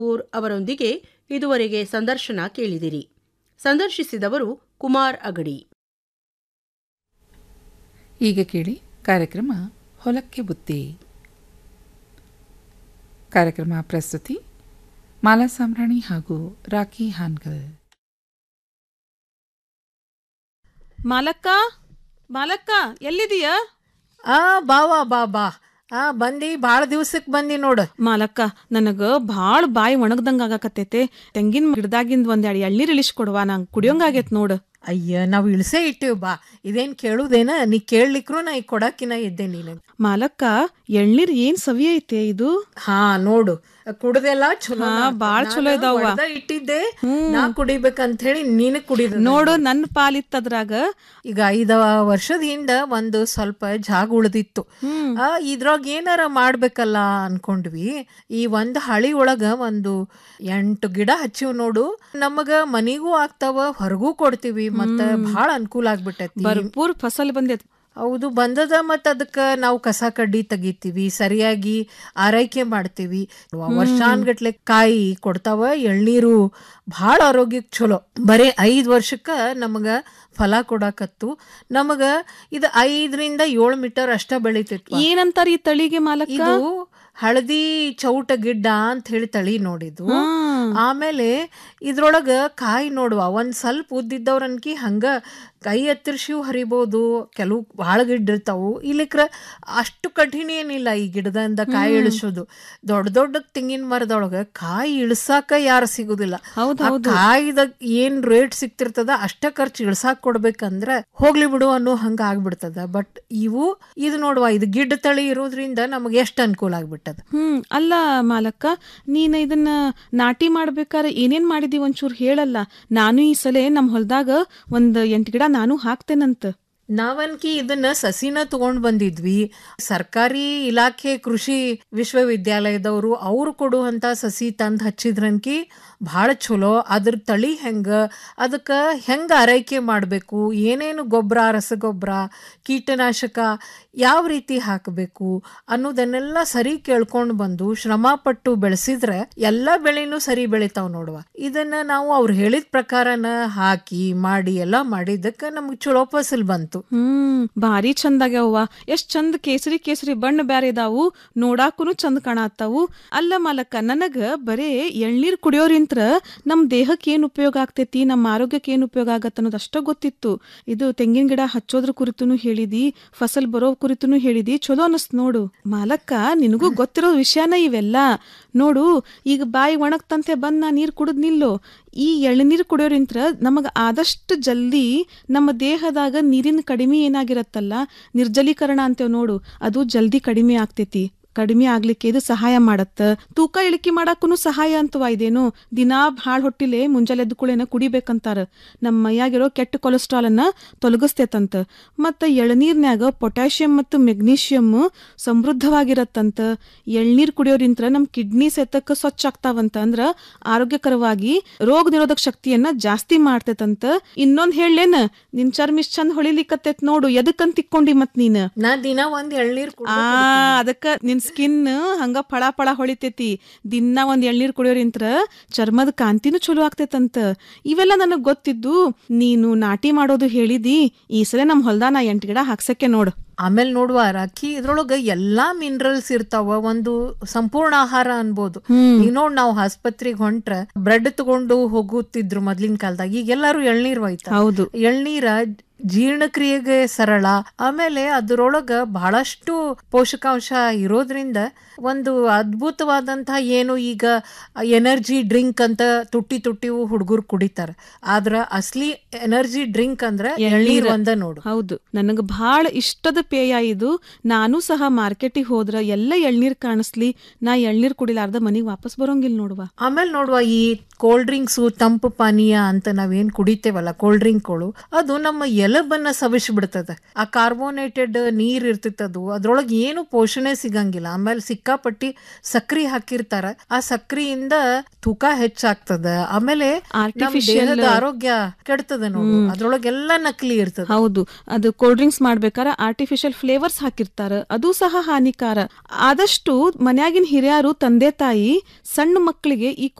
ಊರ್ ಅವರೊಂದಿಗೆ ಇದುವರೆಗೆ ಸಂದರ್ಶನ ಕೇಳಿದಿರಿ ಸಂದರ್ಶಿಸಿದವರು ಕುಮಾರ್ ಅಗಡಿ ಈಗ ಕೇಳಿ ಕಾರ್ಯಕ್ರಮ ಹೊಲಕ್ಕೆ ಬುತ್ತಿ ಕಾರ್ಯಕ್ರಮ ಪ್ರಸ್ತುತಿ ಮಾಲಾ ಸಾಮ್ರಾಣಿ ಹಾಗೂ ರಾಖಿ ಹಾನ್ಗಲ್ ಮಾಲಕ್ಕ ಮಾಲಕ್ಕ ಎಲ್ಲಿದೀಯ ಆ ಬಾವಾ ಬಾ ಬಾ ಆ ಬಂದಿ ಭಾಳ ದಿವ್ಸಕ್ ಬಂದಿ ನೋಡು ಮಾಲಕ್ಕ ನನಗ ಭಾಳ ಬಾಯಿ ಒಣಗ್ದಂಗ ಆಗಾಕತ್ತೈತೆ ತೆಂಗಿನ ಗಿಡದಾಗಿಂದ ಒಂದ್ ಎರಡು ಎಳ್ನೀರ್ ಇಳಿಸ್ ಕೊಡುವ ನಂಗ್ ಕುಡಿಯೋಂಗಾಗೈತ್ ನೋಡು ಅಯ್ಯ ನಾವು ಇಳಿಸೇ ಇಟ್ಟಿವ್ ಬಾ ಇದೇನ್ ಕೇಳುದೇನ ನೀ ಕೇಳ್ಲಿಕ್ರು ನಾ ಈಗ ಕೊಡಾಕಿನ ಇದ್ದೆ ನೀನು ಮಾಲಕ್ಕ ಎಳ್ನೀರ್ ಏನ್ ಸವಿ ಐತೆ ಇದು ಹಾ ನೋಡು ಕುಡ್ದೆಲ್ಲ ಚಲೋ ಹಾ, ಬಾಳ್ ಚಲೋ ಇದಾವ. ಇಟ್ಟಿದ್ದೆ ನಾ ಕುಡಿಬೇಕಂತ ಹೇಳಿ ನೀನು ಕುಡಿದ ನೋಡು ನನ್ ಪಾಲಿತ್ತದ್ರಾಗ ಈಗ ಐದ ವರ್ಷದ ಹಿಂದ ಒಂದು ಸ್ವಲ್ಪ ಜಾಗ ಉಳ್ದಿತ್ತು ಆ ಇದ್ರಾಗ ಏನಾರ ಮಾಡ್ಬೇಕಲ್ಲ ಅನ್ಕೊಂಡ್ವಿ ಈ ಒಂದ್ ಹಳಿ ಒಳಗ ಒಂದು ಎಂಟು ಗಿಡ ಹಚ್ಚಿವ್ ನೋಡು ನಮಗ ಮನಿಗೂ ಆಗ್ತಾವ ಹೊರಗೂ ಕೊಡ್ತೀವಿ ಮತ್ತ ಭಾಳ ಅನುಕೂಲ ಆಗ್ಬಿಟ್ಟೈತಿ ಭರ್ಪೂರ್ ಫಸಲ್ ಬಂದೈತಿ ಹೌದು ಬಂದದ ಮತ್ತ ಅದಕ್ಕ ನಾವು ಕಸ ಕಡ್ಡಿ ತೆಗಿತೀವಿ ಸರಿಯಾಗಿ ಆರೈಕೆ ಮಾಡ್ತೀವಿ ವರ್ಷಾನ್ಗಟ್ಲೆ ಕಾಯಿ ಕೊಡ್ತಾವ ಎಳ್ನೀರು ಭಾಳ ಆರೋಗ್ಯಕ್ಕೆ ಚಲೋ ಬರೀ ಐದ್ ವರ್ಷಕ್ಕ ನಮಗ ಫಲ ಕೊಡಾಕತ್ತು ನಮಗ ಇದು ಐದರಿಂದ ಏಳು ಮೀಟರ್ ಅಷ್ಟ ಬೆಳಿತೈತಿ ಏನಂತಾರ ಈ ತಳಿಗೆ ಮಾಲಕ್ಕ ಇದು ಹಳದಿ ಚೌಟ ಗಿಡ್ಡ ಅಂತ ಹೇಳಿ ತಳಿ ನೋಡಿದ್ದು ಆಮೇಲೆ ಇದ್ರೊಳಗ ಕಾಯಿ ನೋಡುವ ಒಂದ್ ಸ್ವಲ್ಪ ಉದ್ದಿದ್ದವ್ರನ್ಕಿ ಹಂಗ ಕೈ ಎತ್ತರಿಸಿವು ಹರಿಬೋದು ಕೆಲವು ಭಾಳ ಗಿಡ್ಡ ಇರ್ತಾವು ಇಲ್ಲಿಕ್ರ ಅಷ್ಟು ಕಠಿಣ ಏನಿಲ್ಲ ಈ ಗಿಡದಿಂದ ಕಾಯಿ ಇಳಿಸೋದು ದೊಡ್ಡ ದೊಡ್ಡ ತೆಂಗಿನ ಮರದೊಳಗ ಕಾಯಿ ಇಳ್ಸಾಕ ಯಾರು ಸಿಗುದಿಲ್ಲ ಹೌದ್ ಆ ಕಾಯಿದಾಗ ಏನ್ ರೇಟ್ ಸಿಕ್ತಿರ್ತದ ಅಷ್ಟ ಖರ್ಚು ಇಳ್ಸಾಕ್ ಕೊಡ್ಬೇಕಂದ್ರ ಹೋಗ್ಲಿ ಬಿಡು ಅನ್ನೋ ಹಂಗ ಆಗ್ಬಿಡ್ತದ ಬಟ್ ಇವು ಇದು ನೋಡುವ ಇದು ಗಿಡ್ಡ ತಳಿ ಇರೋದ್ರಿಂದ ನಮಗೆ ಎಷ್ಟು ಅನುಕೂಲ ಆಗ್ಬಿಟ್ಟದ ಹ್ಮ್ ಅಲ್ಲ ಮಾಲಕ್ಕ ನೀನ್ ಇದನ್ನ ನಾಟಿ ಮಾಡ್ಬೇಕಾದ್ರೆ ಏನೇನ್ ಮಾಡಿದೀವಿ ಒಂಚೂರು ಹೇಳಲ್ಲ ನಾನು ಈ ಸಲ ನಮ್ ಹೊಲ್ದಾಗ ಒಂದ್ ಎಂಟ್ ಗಿಡ ನಾನು ಹಾಕ್ತೇನಂತ ನಾವನ್ಕಿ ಇದನ್ನ ಸಸಿನ ತಗೊಂಡ್ ಬಂದಿದ್ವಿ ಸರ್ಕಾರಿ ಇಲಾಖೆ ಕೃಷಿ ವಿಶ್ವವಿದ್ಯಾಲಯದವರು ಅವ್ರು ಕೊಡುವಂತ ಸಸಿ ತಂದ್ ಹಚ್ಚಿದ್ರನ್ಕಿ ಭಾಳ ಚಲೋ ಅದ್ರ ತಳಿ ಹೆಂಗ ಅದಕ್ಕ ಹೆಂಗ ಆರೈಕೆ ಮಾಡಬೇಕು ಏನೇನು ಗೊಬ್ಬರ ರಸಗೊಬ್ಬರ ಕೀಟನಾಶಕ ಯಾವ ರೀತಿ ಹಾಕಬೇಕು ಅನ್ನೋದನ್ನೆಲ್ಲ ಸರಿ ಕೇಳ್ಕೊಂಡು ಬಂದು ಶ್ರಮ ಪಟ್ಟು ಬೆಳೆಸಿದ್ರೆ ಎಲ್ಲ ಬೆಳೆನೂ ಸರಿ ಬೆಳಿತಾವ್ ನೋಡುವ ಇದನ್ನ ನಾವು ಅವ್ರು ಹೇಳಿದ ಪ್ರಕಾರನ ಹಾಕಿ ಮಾಡಿ ಎಲ್ಲ ಮಾಡಿದ್ದಕ್ಕೆ ನಮ್ಗೆ ಚಲೋ ಫಸಲ್ ಬಂತು ಹ್ಮ್ ಭಾರಿ ಚಂದಾಗ್ಯಾವ ಎಷ್ಟ್ ಚಂದ ಕೇಸರಿ ಕೇಸರಿ ಬಣ್ಣ ಬ್ಯಾರೆ ಇದಾವು ನೋಡಾಕುನು ಚಂದ ಕಾಣತ್ತಾವು ಅಲ್ಲ ಮಾಲಕ್ಕ ನನಗ ಬರೇ ಎಳ್ನೀರ್ ಕುಡಿಯೋರಿಂತ್ರ ನಮ್ ದೇಹಕ್ಕೆ ಏನ್ ಉಪಯೋಗ ಆಗ್ತೈತಿ ನಮ್ಮ ಆರೋಗ್ಯಕ್ಕೆ ಏನ್ ಉಪಯೋಗ ಆಗತ್ತ ಅನ್ನೋದು ಅಷ್ಟ ಗೊತ್ತಿತ್ತು ಇದು ತೆಂಗಿನ ಗಿಡ ಹಚ್ಚೋದ್ರ ಕುರಿತುನು ಹೇಳಿದಿ ಫಸಲ್ ಬರೋ ಕುರಿತುನು ಹೇಳಿದಿ ಚಲೋ ಅನಸ್ತ್ ನೋಡು ಮಾಲಕ್ಕ ನಿನಗೂ ಗೊತ್ತಿರೋ ವಿಷಯನ ಇವೆಲ್ಲ ನೋಡು ಈಗ ಬಾಯಿ ಒಣಗ್ತಂತೆ ಬಂದ್ ನಾ ನೀರ್ ಕುಡಿದ್ ನಿಲ್ಲು ಈ ಎಳನೀರು ಕುಡಿಯೋರಿಂತ್ರ ನಮಗ ಆದಷ್ಟು ಜಲ್ದಿ ನಮ್ಮ ದೇಹದಾಗ ನೀರಿನ ಕಡಿಮೆ ಏನಾಗಿರತ್ತಲ್ಲ ನಿರ್ಜಲೀಕರಣ ಅಂತೇವ್ ನೋಡು ಅದು ಜಲ್ದಿ ಕಡಿಮೆ ಆಗ್ತೈತಿ ಕಡಿಮೆ ಆಗ್ಲಿಕ್ಕೆ ಇದು ಸಹಾಯ ಮಾಡತ್ತ ತೂಕ ಇಳಿಕೆ ಮಾಡಕ್ಕೂ ಸಹಾಯ ಅಂತವ ಇದೇನು ದಿನಾ ಭಾಳ ಹೊಟ್ಟಿಲೆ ಮುಂಜಾನೆ ಎದ್ದು ಕೂಡೇನ ಕುಡಿಬೇಕಂತಾರ ನಮ್ಮ ಮೈಯಾಗಿರೋ ಕೆಟ್ಟ ಕೊಲೆಸ್ಟ್ರಾಲ್ ಅನ್ನ ತೊಲಗಿಸ್ತೇತಂತ ಮತ್ತ ಎಳನೀರ್ನ್ಯಾಗ ಪೊಟ್ಯಾಷಿಯಂ ಮತ್ತು ಮೆಗ್ನೀಷಿಯಂ ಸಮೃದ್ಧವಾಗಿರತ್ತಂತ ಎಳ್ನೀರ್ ಕುಡಿಯೋರಿಂತ್ರ ನಮ್ ಕಿಡ್ನಿ ಸೆತಕ್ಕ ಸ್ವಚ್ಛ ಆಗ್ತಾವಂತ ಅಂದ್ರ ಆರೋಗ್ಯಕರವಾಗಿ ರೋಗ ನಿರೋಧಕ ಶಕ್ತಿಯನ್ನ ಜಾಸ್ತಿ ಮಾಡ್ತೈತಂತ ಇನ್ನೊಂದ್ ಹೇಳೇನ ನಿನ್ ಚರ್ಮ ಇಷ್ಟ್ ಚಂದ ಹೊಳಿಲಿಕ್ಕತ್ತೈತ್ ನೋಡು ಎದಕ್ಕಂತ ತಿಕ್ಕೊಂಡಿ ಮತ್ ನೀನ್ ನಾ ದಿನ ಒಂದ್ ಎಳ್ನೀರ್ ಆ ಅದಕ್ಕ ನಿನ್ ಸ್ಕಿನ್ ಹಂಗ ಫಳ ಫಳ ಹೊಳಿತೈತಿ ದಿನ ಒಂದ್ ಎಳ್ನೀರ್ ಕುಡಿಯೋರಿಂತ್ರ ಚರ್ಮದ ಕಾಂತಿನೂ ಚಲೋ ಆಗ್ತೈತಂತ ಇವೆಲ್ಲ ನನಗ್ ಗೊತ್ತಿದ್ದು ನೀನು ನಾಟಿ ಮಾಡೋದು ಹೇಳಿದಿ ಈ ಸಲ ನಮ್ ಹೊಲ್ದ ನಾ ಎಂಟ್ ಗಿಡ ಹಾಕ್ಸಕ್ಕೆ ನೋಡು ಆಮೇಲೆ ನೋಡುವ ರಾಖಿ ಇದ್ರೊಳಗ ಎಲ್ಲಾ ಮಿನರಲ್ಸ್ ಇರ್ತಾವ ಒಂದು ಸಂಪೂರ್ಣ ಆಹಾರ ಅನ್ಬೋದು ಈಗ ನೋಡ್ ನಾವು ಆಸ್ಪತ್ರೆಗೆ ಹೊಂಟ್ರ ಬ್ರೆಡ್ ತಗೊಂಡು ಹೋಗುತ್ತಿದ್ರು ಮೊದ್ಲಿನ ಕಾಲದಾಗ ಈಗ ಎಲ್ಲಾರು ಎಳ್ನೀರ್ ಒಯ್ತಾರ ಹೌದು ಎಳ್ನೀರ ಜೀರ್ಣಕ್ರಿಯೆಗೆ ಸರಳ ಆಮೇಲೆ ಅದರೊಳಗ ಬಹಳಷ್ಟು ಪೋಷಕಾಂಶ ಇರೋದ್ರಿಂದ ಒಂದು ಅದ್ಭುತವಾದಂತಹ ಏನು ಈಗ ಎನರ್ಜಿ ಡ್ರಿಂಕ್ ಅಂತ ತುಟ್ಟಿ ತುಟ್ಟಿವು ಹುಡುಗರು ಕುಡಿತಾರ ಆದ್ರ ಅಸ್ಲಿ ಎನರ್ಜಿ ಡ್ರಿಂಕ್ ಅಂದ್ರ ಎಳ್ನೀರ್ ಒಂದ ನೋಡು ಹೌದು ನನಗ ಬಹಳ ಇಷ್ಟದ ಪೇಯ ಇದು ನಾನು ಸಹ ಮಾರ್ಕೆಟಿಗೆ ಹೋದ್ರ ಎಲ್ಲ ಎಳ್ನೀರ್ ಕಾಣಿಸ್ಲಿ ನಾ ಎಳ್ನೀರ್ ಕುಡಿಲಾರ್ದ ಮನಿಗ್ ವಾಪಸ್ ಬರೋಂಗಿಲ್ಲ ನೋಡುವ ಆಮೇಲೆ ನೋಡುವ ಈ ಕೋಲ್ಡ್ ಡ್ರಿಂಕ್ಸು ತಂಪು ಪಾನೀಯ ಅಂತ ನಾವೇನ್ ಕುಡಿತೇವಲ್ಲ ಕೋಲ್ಡ್ ಡ್ರಿಂಕ್ಗಳು ಅದು ನಮ್ಮ ಎಲಬನ್ನ ಸವಿಸಿ ಬಿಡ್ತದ ಆ ಕಾರ್ಬೋನೇಟೆಡ್ ನೀರ್ ಇರ್ತಿತ್ತದು ಅದ್ರೊಳಗೆ ಏನು ಪೋಷಣೆ ಸಿಗಂಗಿಲ್ಲ ಆಮೇಲೆ ಸಿಕ್ಕಾಪಟ್ಟಿ ಸಕ್ರಿ ಹಾಕಿರ್ತಾರ ಆ ಸಕ್ರಿಯಿಂದ ತೂಕ ಹೆಚ್ಚಾಗ್ತದ ಆಮೇಲೆ ನಮ್ Artificial- ದೇಹದ ಆರೋಗ್ಯ ಕೆಡ್ತದ ನೋಡು ಅದ್ರೊಳಗೆಲ್ಲ ನಕಲಿ ಇರ್ತದ ಹೌದು ಅದು ಕೋಲ್ಡ್ ಡ್ರಿಂಕ್ಸ್ ಮಾಡ್ಬೇಕಾದ್ರೆ ಆರ್ಟಿಫಿಷಿಯಲ್ ಫ್ಲೇವರ್ಸ್ ಹಾಕಿರ್ತಾರ ಅದು ಸಹ ಹಾನಿಕಾರ ಆದಷ್ಟು ಮನ್ಯಾಗಿನ ಹಿರಿಯರು ತಂದೆ ತಾಯಿ ಸಣ್ಣ ಮಕ್ಕಳಿಗೆ ಈ